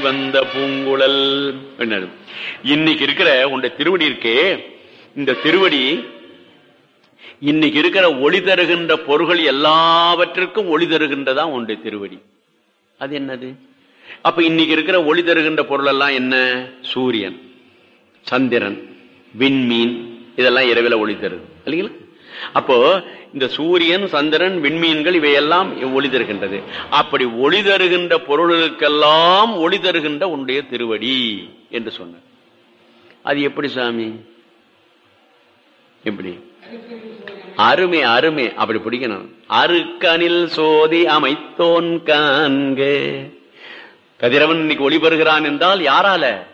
வந்த பூங்குழல் என்னது இன்னைக்கு இருக்கிற உன்னுடைய திருவடி இருக்கே இந்த திருவடி இன்னைக்கு இருக்கிற ஒளி தருகின்ற பொருள்கள் எல்லாவற்றிற்கும் ஒளி தருகின்றதா உன்னுடைய திருவடி அது என்னது அப்ப இன்னைக்கு இருக்கிற ஒளி தருகின்ற பொருள் எல்லாம் என்ன சூரியன் சந்திரன் விண்மீன் இதெல்லாம் இரவில ஒளி தருது இல்லைங்களா அப்போ இந்த சூரியன் சந்திரன் விண்மீன்கள் இவையெல்லாம் ஒளி தருகின்றது அப்படி ஒளி தருகின்ற பொருளுக்கெல்லாம் ஒளி தருகின்ற உன்னுடைய திருவடி என்று சொன்னார் அது எப்படி சாமி எப்படி அருமை அருமை அப்படி பிடிக்கணும் அருக்கனில் சோதி அமைத்தோன் காண்க கதிரவன் இன்னைக்கு ஒளி பெறுகிறான் என்றால் யாரால